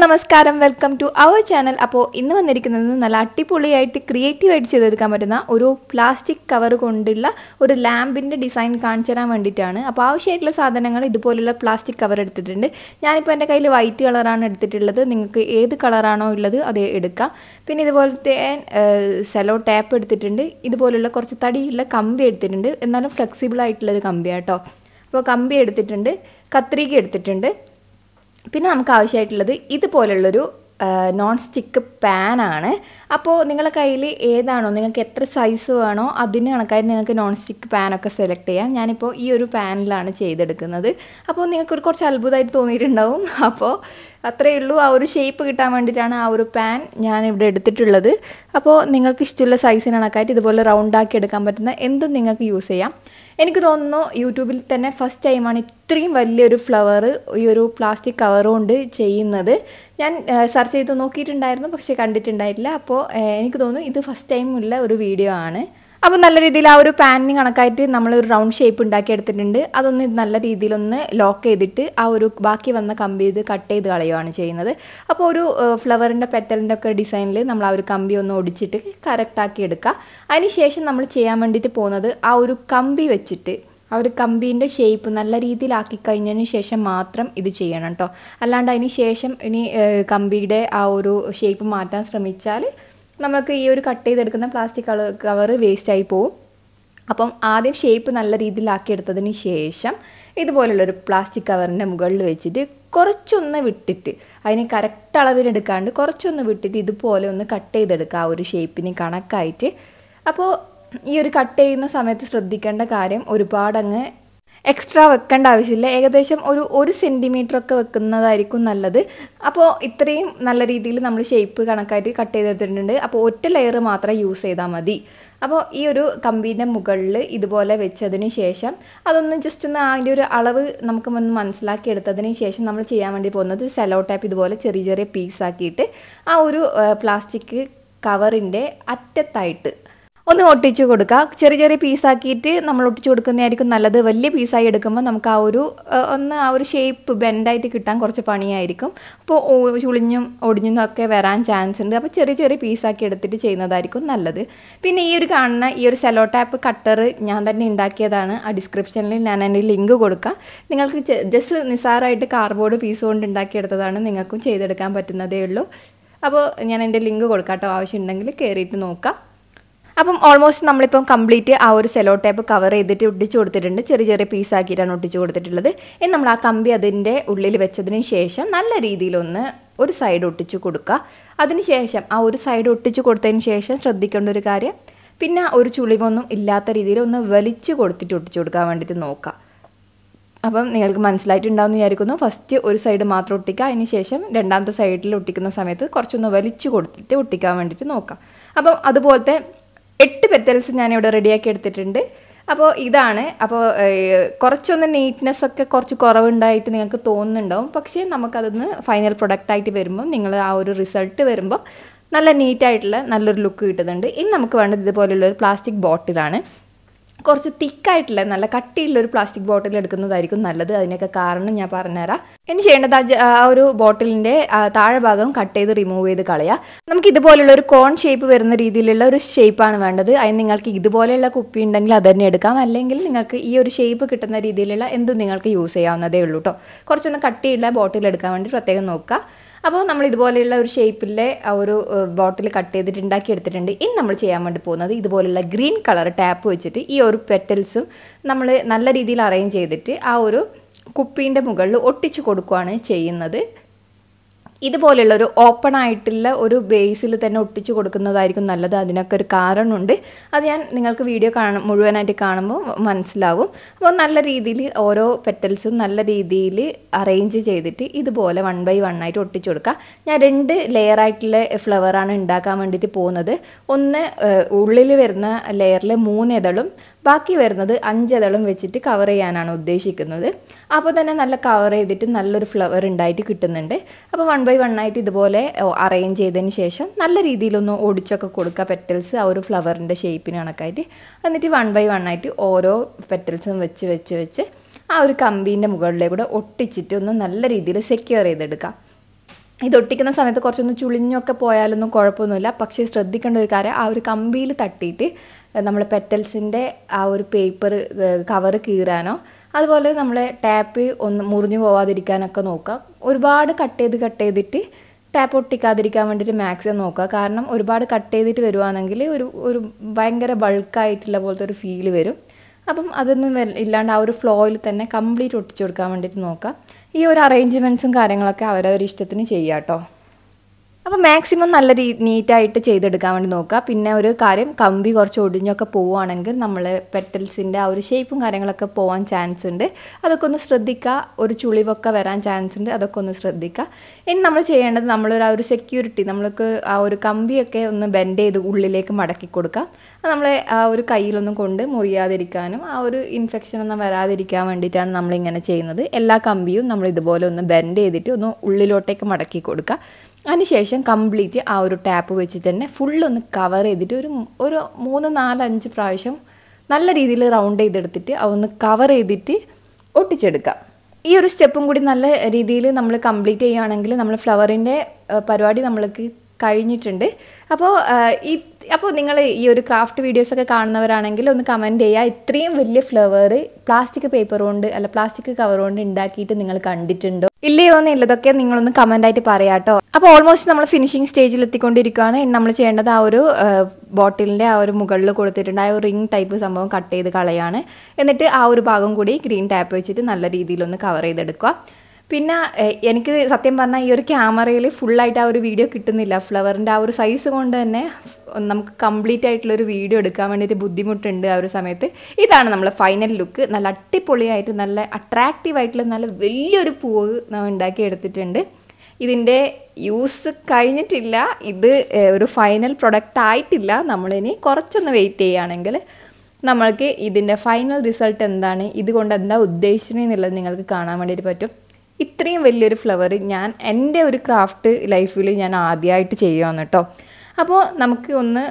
നമസ്കാരം welcome to our channel അപ്പോൾ ഇന്ന് വന്നിരിക്കുന്നത് നല്ല അടിപൊളിയായിട്ട് ക്രിയേറ്റീവായിട്ട് ചെയ്തെടുക്കാൻ പറ്റുന്ന ഒരു പ്ലാസ്റ്റിക് കവർ കൊണ്ടുള്ള ഒരു ലാമ്പിൻ്റെ ഡിസൈൻ കാണിച്ചു തരാൻ വേണ്ടിയിട്ടാണ് അപ്പോൾ ആവശ്യമായിട്ടുള്ള സാധനങ്ങൾ ഇതുപോലുള്ള പ്ലാസ്റ്റിക് കവർ എടുത്തിട്ടുണ്ട് ഞാനിപ്പോൾ എൻ്റെ കയ്യിൽ വൈറ്റ് കളറാണ് എടുത്തിട്ടുള്ളത് നിങ്ങൾക്ക് ഏത് കളറാണോ ഉള്ളത് അത് എടുക്കാം പിന്നെ ഇതുപോലത്തെ സെലോ ടാപ്പ് എടുത്തിട്ടുണ്ട് ഇതുപോലുള്ള കുറച്ച് തടിയുള്ള കമ്പി എടുത്തിട്ടുണ്ട് എന്നാലും ഫ്ലെക്സിബിൾ ആയിട്ടുള്ളൊരു കമ്പിയാണ് കേട്ടോ അപ്പോൾ കമ്പി എടുത്തിട്ടുണ്ട് കത്രിക എടുത്തിട്ടുണ്ട് പിന്നെ നമുക്ക് ആവശ്യമായിട്ടുള്ളത് ഇതുപോലുള്ളൊരു നോൺ സ്റ്റിക്ക് പാനാണ് അപ്പോൾ നിങ്ങളുടെ കയ്യിൽ ഏതാണോ നിങ്ങൾക്ക് എത്ര സൈസ് വേണോ അതിന് കണക്കായിട്ട് നിങ്ങൾക്ക് നോൺ സ്റ്റിക്ക് പാനൊക്കെ സെലക്ട് ചെയ്യാം ഞാനിപ്പോൾ ഈ ഒരു പാനിലാണ് ചെയ്തെടുക്കുന്നത് അപ്പോൾ നിങ്ങൾക്കൊരു കുറച്ച് അത്ഭുതമായിട്ട് തോന്നിയിട്ടുണ്ടാവും അപ്പോൾ അത്രയേ ഉള്ളൂ ആ ഒരു ഷേപ്പ് കിട്ടാൻ വേണ്ടിയിട്ടാണ് ആ ഒരു പാൻ ഞാൻ ഇവിടെ എടുത്തിട്ടുള്ളത് അപ്പോൾ നിങ്ങൾക്ക് ഇഷ്ടമുള്ള സൈസിന് കണക്കായിട്ട് ഇതുപോലെ റൗണ്ടാക്കി എടുക്കാൻ പറ്റുന്ന എന്തും നിങ്ങൾക്ക് യൂസ് ചെയ്യാം എനിക്ക് തോന്നുന്നു യൂട്യൂബിൽ തന്നെ ഫസ്റ്റ് ടൈമാണ് ഇത്രയും വലിയൊരു ഫ്ലവർ ഈ ഒരു പ്ലാസ്റ്റിക് കവർ കൊണ്ട് ചെയ്യുന്നത് ഞാൻ സെർച്ച് ചെയ്ത് നോക്കിയിട്ടുണ്ടായിരുന്നു പക്ഷേ കണ്ടിട്ടുണ്ടായിട്ടില്ല അപ്പോൾ എനിക്ക് തോന്നുന്നു ഇത് ഫസ്റ്റ് ടൈം ഉള്ള ഒരു വീഡിയോ ആണ് അപ്പോൾ നല്ല രീതിയിൽ ആ ഒരു പാനിന് കണക്കായിട്ട് നമ്മൾ ഒരു റൗണ്ട് ഷേപ്പ് ഉണ്ടാക്കി എടുത്തിട്ടുണ്ട് അതൊന്ന് നല്ല രീതിയിലൊന്ന് ലോക്ക് ചെയ്തിട്ട് ആ ഒരു ബാക്കി വന്ന കമ്പി ഇത് കട്ട് ചെയ്ത് കളയുകയാണ് ചെയ്യുന്നത് അപ്പോൾ ഒരു ഫ്ലവറിൻ്റെ പെറ്റലിൻ്റെ ഒക്കെ ഡിസൈനിൽ നമ്മൾ ആ ഒരു കമ്പി ഒന്ന് ഒടിച്ചിട്ട് കറക്റ്റാക്കി എടുക്കുക അതിനുശേഷം നമ്മൾ ചെയ്യാൻ വേണ്ടിയിട്ട് പോകുന്നത് ആ ഒരു കമ്പി വെച്ചിട്ട് ആ ഒരു കമ്പീൻ്റെ ഷേപ്പ് നല്ല രീതിയിലാക്കി കഴിഞ്ഞതിന് ശേഷം മാത്രം ഇത് ചെയ്യണം കേട്ടോ അല്ലാണ്ട് അതിന് ശേഷം ഇനി കമ്പിയുടെ ആ ഒരു ഷേപ്പ് മാറ്റാൻ ശ്രമിച്ചാൽ നമുക്ക് ഈ ഒരു കട്ട് ചെയ്തെടുക്കുന്ന പ്ലാസ്റ്റിക് കവർ വേസ്റ്റായി പോവും അപ്പം ആദ്യം ഷേപ്പ് നല്ല രീതിയിലാക്കി എടുത്തതിന് ശേഷം ഇതുപോലുള്ളൊരു പ്ലാസ്റ്റിക് കവറിൻ്റെ മുകളിൽ വെച്ചിട്ട് കുറച്ചൊന്ന് വിട്ടിട്ട് അതിന് കറക്റ്റ് അളവിനെടുക്കാണ്ട് കുറച്ചൊന്ന് വിട്ടിട്ട് ഇതുപോലെ ഒന്ന് കട്ട് ചെയ്തെടുക്കുക ആ ഒരു ഷേപ്പിന് കണക്കായിട്ട് അപ്പോൾ ഈ ഒരു കട്ട് ചെയ്യുന്ന സമയത്ത് ശ്രദ്ധിക്കേണ്ട കാര്യം ഒരുപാടങ്ങ് എക്സ്ട്രാ വെക്കേണ്ട ആവശ്യമില്ല ഏകദേശം ഒരു ഒരു സെൻറ്റിമീറ്റർ ഒക്കെ വെക്കുന്നതായിരിക്കും നല്ലത് അപ്പോൾ ഇത്രയും നല്ല രീതിയിൽ നമ്മൾ ഷേപ്പ് കണക്കായിട്ട് കട്ട് ചെയ്തെടുത്തിട്ടുണ്ട് അപ്പോൾ ഒറ്റ ലെയർ മാത്രം യൂസ് ചെയ്താൽ മതി അപ്പോൾ ഈ ഒരു കമ്പീൻ്റെ മുകളിൽ ഇതുപോലെ വെച്ചതിന് ശേഷം അതൊന്ന് ജസ്റ്റ് ഒന്ന് അതിൻ്റെ ഒരു അളവ് നമുക്ക് ഒന്ന് മനസ്സിലാക്കി എടുത്തതിന് ശേഷം നമ്മൾ ചെയ്യാൻ വേണ്ടി പോകുന്നത് സെലോ ടാപ്പ് ഇതുപോലെ ചെറിയ ചെറിയ പീസാക്കിയിട്ട് ആ ഒരു പ്ലാസ്റ്റിക് കവറിൻ്റെ അറ്റത്തായിട്ട് ഒന്ന് ഒട്ടിച്ച് കൊടുക്കുക ചെറിയ ചെറിയ പീസാക്കിയിട്ട് നമ്മൾ ഒട്ടിച്ച് കൊടുക്കുന്നതായിരിക്കും നല്ലത് വലിയ പീസായി എടുക്കുമ്പോൾ നമുക്ക് ആ ഒരു ഒന്ന് ആ ഒരു ഷേപ്പ് ബെൻഡായിട്ട് കിട്ടാൻ കുറച്ച് പണിയായിരിക്കും അപ്പോൾ ചുളിഞ്ഞും ഒടിഞ്ഞും ഒക്കെ വരാൻ ചാൻസ് ഉണ്ട് അപ്പോൾ ചെറിയ ചെറിയ പീസാക്കി എടുത്തിട്ട് ചെയ്യുന്നതായിരിക്കും നല്ലത് പിന്നെ ഈ ഒരു കാണുന്ന ഈ ഒരു സെലോ ടാപ്പ് കട്ടർ ഞാൻ തന്നെ ഉണ്ടാക്കിയതാണ് ആ ഡിസ്ക്രിപ്ഷനിൽ ഞാൻ എൻ്റെ ലിങ്ക് കൊടുക്കാം നിങ്ങൾക്ക് ജസ്റ്റ് നിസ്സാരമായിട്ട് കാർഡ്ബോർഡ് പീസ് കൊണ്ട് ഉണ്ടാക്കിയെടുത്തതാണ് നിങ്ങൾക്കും ചെയ്തെടുക്കാൻ പറ്റുന്നതേ ഉള്ളൂ അപ്പോൾ ഞാൻ എൻ്റെ ലിങ്ക് കൊടുക്കാം കേട്ടോ ആവശ്യമുണ്ടെങ്കിൽ കയറിയിട്ട് നോക്കാം അപ്പം ഓൾമോസ്റ്റ് നമ്മളിപ്പം കംപ്ലീറ്റ് ആ ഒരു സെലോ ടേപ്പ് കവർ ചെയ്തിട്ട് ഒട്ടിച്ച് കൊടുത്തിട്ടുണ്ട് ചെറിയ ചെറിയ പീസാക്കിയിട്ടാണ് ഒട്ടിച്ച് കൊടുത്തിട്ടുള്ളത് ഇനി നമ്മൾ ആ കമ്പി അതിൻ്റെ ഉള്ളിൽ വെച്ചതിന് ശേഷം നല്ല രീതിയിലൊന്ന് ഒരു സൈഡ് ഒട്ടിച്ച് കൊടുക്കുക അതിന് ശേഷം ആ ഒരു സൈഡ് ഒട്ടിച്ച് കൊടുത്തതിന് ശേഷം ശ്രദ്ധിക്കേണ്ട ഒരു കാര്യം പിന്നെ ഒരു ചുളിവൊന്നും ഇല്ലാത്ത രീതിയിൽ ഒന്ന് വലിച്ചു കൊടുത്തിട്ട് ഒട്ടിച്ച് കൊടുക്കാൻ വേണ്ടിയിട്ട് നോക്കുക അപ്പം നിങ്ങൾക്ക് മനസ്സിലായിട്ടുണ്ടാവുമെന്ന് വിചാരിക്കുന്നു ഫസ്റ്റ് ഒരു സൈഡ് മാത്രം ഒട്ടിക്കുക അതിന് ശേഷം രണ്ടാമത്തെ സൈഡിൽ ഒട്ടിക്കുന്ന സമയത്ത് കുറച്ചൊന്ന് വലിച്ചു കൊടുത്തിട്ട് ഒട്ടിക്കാൻ വേണ്ടിയിട്ട് നോക്കാം അപ്പം അതുപോലത്തെ എട്ട് പെറ്റൽസ് ഞാനിവിടെ റെഡിയാക്കി എടുത്തിട്ടുണ്ട് അപ്പോൾ ഇതാണ് അപ്പോൾ കുറച്ചൊന്ന് നീറ്റ്നെസ് ഒക്കെ കുറച്ച് കുറവുണ്ടായിട്ട് നിങ്ങൾക്ക് തോന്നുന്നുണ്ടാവും പക്ഷേ നമുക്കതൊന്ന് ഫൈനൽ പ്രൊഡക്റ്റായിട്ട് വരുമ്പോൾ നിങ്ങൾ ആ ഒരു റിസൾട്ട് വരുമ്പോൾ നല്ല നീറ്റായിട്ടുള്ള നല്ലൊരു ലുക്ക് കിട്ടുന്നുണ്ട് ഇനി നമുക്ക് വേണ്ടത് ഇതുപോലുള്ള ഒരു പ്ലാസ്റ്റിക് ബോട്ടിലാണ് കുറച്ച് തിക്കായിട്ടുള്ള നല്ല കട്ടിയുള്ള ഒരു പ്ലാസ്റ്റിക് ബോട്ടിൽ എടുക്കുന്നതായിരിക്കും നല്ലത് അതിനൊക്കെ കാരണം ഞാൻ പറഞ്ഞുതരാം ഇനി ചെയ്യേണ്ടത് ആ ഒരു ബോട്ടിലിൻ്റെ താഴെ ഭാഗം കട്ട് ചെയ്ത് റിമൂവ് ചെയ്ത് കളയുക നമുക്ക് ഇതുപോലുള്ള ഒരു കോൺ ഷേപ്പ് വരുന്ന രീതിയിലുള്ള ഒരു ഷേപ്പാണ് വേണ്ടത് അതിന് നിങ്ങൾക്ക് ഇതുപോലെയുള്ള കുപ്പി ഉണ്ടെങ്കിൽ അത് തന്നെ എടുക്കാം അല്ലെങ്കിൽ നിങ്ങൾക്ക് ഈ ഒരു ഷേപ്പ് കിട്ടുന്ന രീതിയിലുള്ള എന്തും നിങ്ങൾക്ക് യൂസ് ചെയ്യാവുന്നതേ ഉള്ളൂ കേട്ടോ കുറച്ചൊന്ന് കട്ടിയുള്ള ബോട്ടിൽ എടുക്കാൻ വേണ്ടി പ്രത്യേകം നോക്കുക അപ്പോൾ നമ്മൾ ഇതുപോലെയുള്ള ഒരു ഷേപ്പിലെ ആ ഒരു ബോട്ടിൽ കട്ട് ചെയ്തിട്ട് ഉണ്ടാക്കി എടുത്തിട്ടുണ്ട് ഇനി നമ്മൾ ചെയ്യാൻ വേണ്ടി പോകുന്നത് ഇതുപോലുള്ള ഗ്രീൻ കളർ ടാപ്പ് വെച്ചിട്ട് ഈ ഒരു പെറ്റൽസും നമ്മൾ നല്ല രീതിയിൽ അറേഞ്ച് ചെയ്തിട്ട് ആ ഒരു കുപ്പീൻ്റെ മുകളിൽ ഒട്ടിച്ചു കൊടുക്കുകയാണ് ചെയ്യുന്നത് ഇതുപോലെയുള്ള ഒരു ഓപ്പൺ ആയിട്ടുള്ള ഒരു ബേസിൽ തന്നെ ഒട്ടിച്ചു കൊടുക്കുന്നതായിരിക്കും നല്ലത് അതിനൊക്കെ ഒരു കാരണമുണ്ട് അത് ഞാൻ നിങ്ങൾക്ക് വീഡിയോ കാണും മുഴുവനായിട്ട് കാണുമ്പോൾ മനസ്സിലാവും അപ്പോൾ നല്ല രീതിയിൽ ഓരോ പെറ്റൽസും നല്ല രീതിയിൽ അറേഞ്ച് ചെയ്തിട്ട് ഇതുപോലെ വൺ ബൈ വൺ ആയിട്ട് ഒട്ടിച്ചു കൊടുക്കുക ഞാൻ രണ്ട് ലെയർ ആയിട്ടുള്ള ഫ്ലവറാണ് ഉണ്ടാക്കാൻ വേണ്ടിയിട്ട് പോകുന്നത് ഒന്ന് ഉള്ളിൽ വരുന്ന ലെയറിൽ മൂന്ന് ഇതളും ബാക്കി വരുന്നത് അഞ്ചതളം വെച്ചിട്ട് കവർ ചെയ്യാനാണ് ഉദ്ദേശിക്കുന്നത് അപ്പോൾ തന്നെ നല്ല കവർ ചെയ്തിട്ട് നല്ലൊരു ഫ്ലവർ ഉണ്ടായിട്ട് കിട്ടുന്നുണ്ട് അപ്പോൾ വൺ ബൈ വൺ ആയിട്ട് ഇതുപോലെ അറേഞ്ച് ചെയ്തതിന് ശേഷം നല്ല രീതിയിലൊന്ന് ഒടിച്ചൊക്കെ കൊടുക്കുക പെറ്റൽസ് ആ ഒരു ഫ്ലവറിൻ്റെ ഷേപ്പിന് കണക്കായിട്ട് എന്നിട്ട് വൺ ബൈ വൺ ആയിട്ട് ഓരോ പെറ്റൽസും വെച്ച് വെച്ച് വെച്ച് ആ ഒരു കമ്പീൻ്റെ മുകളിലേക്കൂടെ ഒട്ടിച്ചിട്ട് ഒന്ന് നല്ല രീതിയിൽ സെക്യൂർ ചെയ്തെടുക്കാം ഇത് ഒട്ടിക്കുന്ന സമയത്ത് കുറച്ചൊന്ന് ചുളിഞ്ഞൊക്കെ പോയാലൊന്നും കുഴപ്പമൊന്നുമില്ല പക്ഷേ ശ്രദ്ധിക്കേണ്ട ഒരു കാര്യം ആ ഒരു കമ്പിയിൽ തട്ടിയിട്ട് നമ്മൾ പെറ്റൽസിൻ്റെ ആ ഒരു പേപ്പർ കവർ കീറാനോ അതുപോലെ നമ്മൾ ടാപ്പ് ഒന്ന് മുറിഞ്ഞു പോവാതിരിക്കാനൊക്കെ നോക്കുക ഒരുപാട് കട്ട് ചെയ്ത് കട്ട് ചെയ്തിട്ട് ടാപ്പ് ഒട്ടിക്കാതിരിക്കാൻ വേണ്ടിയിട്ട് മാക്സിമം നോക്കുക കാരണം ഒരുപാട് കട്ട് ചെയ്തിട്ട് വരുവാണെങ്കിൽ ഒരു ഒരു ഭയങ്കര ബൾക്കായിട്ടുള്ള പോലത്തെ ഒരു ഫീല് വരും അപ്പം അതൊന്നും വര- ഇല്ലാണ്ട് ആ ഒരു ഫ്ലോയിൽ തന്നെ കംപ്ലീറ്റ് ഒട്ടിച്ചു കൊടുക്കാൻ വേണ്ടിയിട്ട് നോക്കുക ഈ ഒരു അറേഞ്ച്മെൻറ്റ്സും കാര്യങ്ങളൊക്കെ അവരവരുടെ ഇഷ്ടത്തിന് ചെയ്യാം കേട്ടോ അപ്പോൾ മാക്സിമം നല്ല രീ നീറ്റായിട്ട് ചെയ്തെടുക്കാൻ വേണ്ടി നോക്കുക പിന്നെ ഒരു കാര്യം കമ്പി കുറച്ച് ഒടിഞ്ഞൊക്കെ പോവുകയാണെങ്കിൽ നമ്മൾ പെറ്റൽസിൻ്റെ ആ ഒരു ഷേപ്പും കാര്യങ്ങളൊക്കെ പോകാൻ ചാൻസ് ഉണ്ട് അതൊക്കെ ഒന്ന് ശ്രദ്ധിക്കുക ഒരു ചുളിവൊക്കെ വരാൻ ചാൻസ് ഉണ്ട് അതൊക്കെ ഒന്ന് ശ്രദ്ധിക്കുക ഇനി നമ്മൾ ചെയ്യേണ്ടത് നമ്മളൊരു ആ ഒരു സെക്യൂരിറ്റി നമ്മൾക്ക് ആ ഒരു കമ്പിയൊക്കെ ഒന്ന് ബെൻഡ് ചെയ്ത് ഉള്ളിലേക്ക് മടക്കി കൊടുക്കാം അത് നമ്മൾ ആ ഒരു കയ്യിലൊന്നും കൊണ്ട് മുറിയാതിരിക്കാനും ആ ഒരു ഇൻഫെക്ഷൻ ഒന്നും വരാതിരിക്കാൻ വേണ്ടിയിട്ടാണ് നമ്മളിങ്ങനെ ചെയ്യുന്നത് എല്ലാ കമ്പിയും നമ്മൾ ഇതുപോലെ ഒന്ന് ബെൻഡ് ചെയ്തിട്ട് ഒന്ന് ഉള്ളിലോട്ടേക്ക് മടക്കി കൊടുക്കുക അതിനുശേഷം കംപ്ലീറ്റ് ആ ഒരു ടാപ്പ് വെച്ചിട്ട് തന്നെ ഫുള്ളൊന്ന് കവർ ചെയ്തിട്ട് ഒരു ഒരു മൂന്ന് നാല് അഞ്ച് പ്രാവശ്യം നല്ല രീതിയിൽ റൗണ്ട് ചെയ്തെടുത്തിട്ട് അതൊന്ന് കവർ ചെയ്തിട്ട് ഒട്ടിച്ചെടുക്കാം ഈ ഒരു സ്റ്റെപ്പും കൂടി നല്ല രീതിയിൽ നമ്മൾ കംപ്ലീറ്റ് ചെയ്യുകയാണെങ്കിൽ നമ്മൾ ഫ്ലവറിൻ്റെ പരിപാടി നമ്മൾക്ക് കഴിഞ്ഞിട്ടുണ്ട് അപ്പോൾ ഈ അപ്പോൾ നിങ്ങൾ ഈ ഒരു ക്രാഫ്റ്റ് വീഡിയോസൊക്കെ കാണുന്നവരാണെങ്കിൽ ഒന്ന് കമൻറ്റ് ചെയ്യുക ഇത്രയും വലിയ ഫ്ലവർ പ്ലാസ്റ്റിക് പേപ്പർ കൊണ്ട് അല്ല പ്ലാസ്റ്റിക് കവർ കൊണ്ട് ഉണ്ടാക്കിയിട്ട് നിങ്ങൾ കണ്ടിട്ടുണ്ടോ ഇല്ലയോ എന്നുള്ളതൊക്കെ നിങ്ങളൊന്ന് കമൻ്റ് ആയിട്ട് പറയാം കേട്ടോ അപ്പോൾ ഓൾമോസ്റ്റ് നമ്മൾ ഫിനിഷിംഗ് സ്റ്റേജിൽ എത്തിക്കൊണ്ടിരിക്കുകയാണ് ഇനി നമ്മൾ ചെയ്യേണ്ടത് ആ ഒരു ബോട്ടിലിൻ്റെ ആ ഒരു മുകളിൽ കൊടുത്തിട്ടുണ്ട് ആ ഒരു റിംഗ് ടൈപ്പ് സംഭവം കട്ട് ചെയ്ത് കളയാണ് എന്നിട്ട് ആ ഒരു ഭാഗം കൂടി ഗ്രീൻ ടാപ്പ് വെച്ചിട്ട് നല്ല രീതിയിലൊന്ന് കവർ ചെയ്തെടുക്കുക പിന്നെ എ- എനിക്ക് സത്യം പറഞ്ഞാൽ ഈ ഒരു ക്യാമറയിൽ ഫുള്ളായിട്ട് ആ ഒരു വീഡിയോ കിട്ടുന്നില്ല ഫ്ലവറിൻ്റെ ആ ഒരു സൈസ് കൊണ്ട് തന്നെ നമുക്ക് കംപ്ലീറ്റ് ആയിട്ടുള്ള ഒരു വീഡിയോ എടുക്കാൻ വേണ്ടിയിട്ട് ബുദ്ധിമുട്ടുണ്ട് ആ ഒരു സമയത്ത് ഇതാണ് നമ്മളെ ഫൈനൽ ലുക്ക് നല്ല അടിപൊളിയായിട്ട് നല്ല അട്രാക്റ്റീവ് ആയിട്ടുള്ള നല്ല വലിയൊരു പൂവ് നമ്മൾ ഉണ്ടാക്കി എടുത്തിട്ടുണ്ട് ഇതിൻ്റെ യൂസ് കഴിഞ്ഞിട്ടില്ല ഇത് ഏഹ്, ഒരു ഫൈനൽ പ്രൊഡക്റ്റ് ആയിട്ടില്ല നമ്മളിനി കുറച്ചൊന്ന് വെയിറ്റ് ചെയ്യുകയാണെങ്കിൽ നമ്മൾക്ക് ഇതിൻ്റെ ഫൈനൽ റിസൾട്ട് എന്താണ് ഇതുകൊണ്ട് എന്താ ഉദ്ദേശിച്ചത് എന്നുള്ളത് നിങ്ങൾക്ക് കാണാൻ വേണ്ടിയിട്ട് പറ്റും ഇത്രയും വലിയൊരു ഫ്ലവർ ഞാൻ എൻ്റെ ഒരു ക്രാഫ്റ്റ് ലൈഫിൽ ഞാൻ ആദ്യമായിട്ട് ചെയ്യുകയാണ് കേട്ടോ അപ്പോൾ നമുക്ക് ഒന്ന്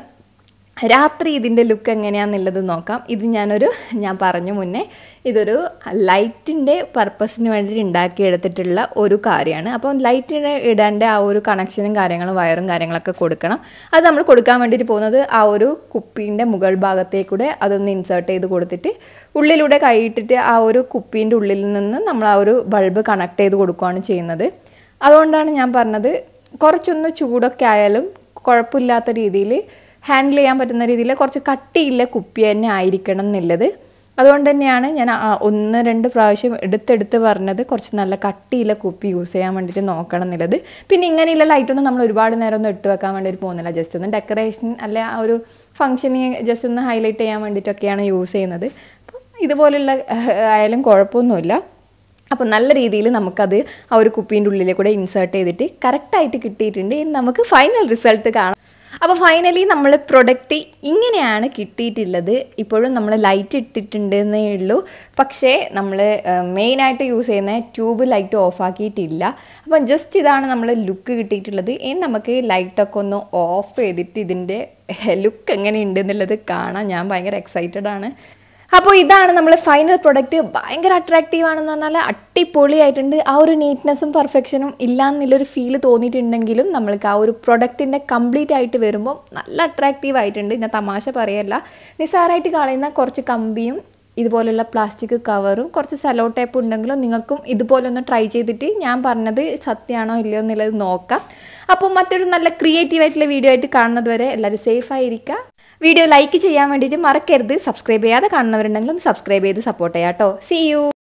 രാത്രി ഇതിൻ്റെ ലുക്ക് എങ്ങനെയാണെന്നുള്ളത് നോക്കാം ഇത് ഞാനൊരു ഞാൻ പറഞ്ഞു മുന്നേ ഇതൊരു ലൈറ്റിൻ്റെ പർപ്പസിന് വേണ്ടിയിട്ട് ഉണ്ടാക്കിയെടുത്തിട്ടുള്ള ഒരു കാര്യമാണ് അപ്പം ലൈറ്റിന് ഇടേണ്ട ആ ഒരു കണക്ഷനും കാര്യങ്ങളും വയറും കാര്യങ്ങളൊക്കെ കൊടുക്കണം അത് നമ്മൾ കൊടുക്കാൻ വേണ്ടിയിട്ട് പോകുന്നത് ആ ഒരു കുപ്പീൻ്റെ മുകൾ ഭാഗത്തേക്കൂടെ അതൊന്ന് ഇൻസേർട്ട് ചെയ്ത് കൊടുത്തിട്ട് ഉള്ളിലൂടെ കൈയിട്ടിട്ട് ആ ഒരു കുപ്പീൻ്റെ ഉള്ളിൽ നിന്ന് നമ്മൾ ആ ഒരു ബൾബ് കണക്ട് ചെയ്ത് കൊടുക്കുകയാണ് ചെയ്യുന്നത് അതുകൊണ്ടാണ് ഞാൻ പറഞ്ഞത് കുറച്ചൊന്ന് ചൂടൊക്കെ ആയാലും കുഴപ്പമില്ലാത്ത രീതിയിൽ ഹാൻഡിൽ ചെയ്യാൻ പറ്റുന്ന രീതിയിൽ കുറച്ച് കട്ടിയില്ല കുപ്പി തന്നെ ആയിരിക്കണം എന്നുള്ളത് അതുകൊണ്ട് തന്നെയാണ് ഞാൻ ആ ഒന്ന് രണ്ട് പ്രാവശ്യം എടുത്തെടുത്ത് പറഞ്ഞത് കുറച്ച് നല്ല കട്ടിയില്ല കുപ്പി യൂസ് ചെയ്യാൻ വേണ്ടിയിട്ട് നോക്കണം എന്നുള്ളത് പിന്നെ ഇങ്ങനെയുള്ള ലൈറ്റൊന്നും നമ്മൾ ഒരുപാട് നേരം ഒന്നും ഇട്ട് വെക്കാൻ വേണ്ടിയിട്ട് പോകുന്നില്ല ജസ്റ്റ് ഒന്ന് ഡെക്കറേഷൻ അല്ലെ ആ ഒരു ഫംഗ്ഷന് ജസ്റ്റ് ഒന്ന് ഹൈലൈറ്റ് ചെയ്യാൻ വേണ്ടിയിട്ടൊക്കെയാണ് യൂസ് ചെയ്യുന്നത് അപ്പം ഇതുപോലുള്ള ഏഹ്, ആയാലും കുഴപ്പമൊന്നുമില്ല അപ്പോൾ നല്ല രീതിയിൽ നമുക്കത് ആ ഒരു കുപ്പീൻ്റെ ഉള്ളിലെ കൂടെ ഇൻസേർട്ട് ചെയ്തിട്ട് കറക്റ്റായിട്ട് കിട്ടിയിട്ടുണ്ട് ഇനി നമുക്ക് ഫൈനൽ റിസൾട്ട് കാണാം അപ്പോൾ ഫൈനലി നമ്മൾ പ്രൊഡക്റ്റ് ഇങ്ങനെയാണ് കിട്ടിയിട്ടുള്ളത് ഇപ്പോഴും നമ്മൾ ലൈറ്റ് ഇട്ടിട്ടുണ്ട് എന്നേ ഉള്ളൂ പക്ഷേ നമ്മൾ മെയിനായിട്ട് യൂസ് ചെയ്യുന്ന ട്യൂബ് ലൈറ്റ് ഓഫ് ആക്കിയിട്ടില്ല അപ്പം ജസ്റ്റ് ഇതാണ് നമ്മൾ ലുക്ക് കിട്ടിയിട്ടുള്ളത് ഇനി നമുക്ക് ലൈറ്റൊക്കെ ഒന്ന് ഓഫ് ചെയ്തിട്ട് ഇതിൻ്റെ ലുക്ക് എങ്ങനെയുണ്ട് എന്നുള്ളത് കാണാൻ ഞാൻ ഭയങ്കര എക്സൈറ്റഡ് ആണ് അപ്പോൾ ഇതാണ് നമ്മൾ ഫൈനൽ പ്രൊഡക്റ്റ് ഭയങ്കര അട്രാക്റ്റീവ് ആണെന്ന് പറഞ്ഞാൽ അടിപൊളിയായിട്ടുണ്ട് ആ ഒരു നീറ്റ്നെസ്സും പെർഫെക്ഷനും ഇല്ല എന്നുള്ളൊരു ഫീൽ തോന്നിയിട്ടുണ്ടെങ്കിലും നമ്മൾക്ക് ആ ഒരു പ്രൊഡക്റ്റിൻ്റെ കംപ്ലീറ്റ് ആയിട്ട് വരുമ്പോൾ നല്ല അട്രാക്റ്റീവ് ആയിട്ടുണ്ട് ഞാൻ തമാശ പറയല്ല നിസ്സാരമായിട്ട് കളയുന്ന കുറച്ച് കമ്പിയും ഇതുപോലുള്ള പ്ലാസ്റ്റിക് കവറും കുറച്ച് സെലോ ടേപ്പ് ഉണ്ടെങ്കിലും നിങ്ങൾക്കും ഇതുപോലെ ഒന്ന് ട്രൈ ചെയ്തിട്ട് ഞാൻ പറഞ്ഞത് സത്യമാണോ ഇല്ലയോ എന്നുള്ളത് നോക്കാം അപ്പോൾ മറ്റൊരു നല്ല ക്രിയേറ്റീവ് ആയിട്ടുള്ള വീഡിയോ ആയിട്ട് കാണുന്നത് വരെ എല്ലാവരും സേഫ് ആയിരിക്കുക വീഡിയോ ലൈക്ക് ചെയ്യാൻ വേണ്ടിയിട്ട് മറക്കരുത് സബ്സ്ക്രൈബ് ചെയ്യാതെ കാണുന്നവരുണ്ടെങ്കിലും സബ്സ്ക്രൈബ് ചെയ്ത് സപ്പോർട്ട് ചെയ്യാം കേട്ടോ സി യു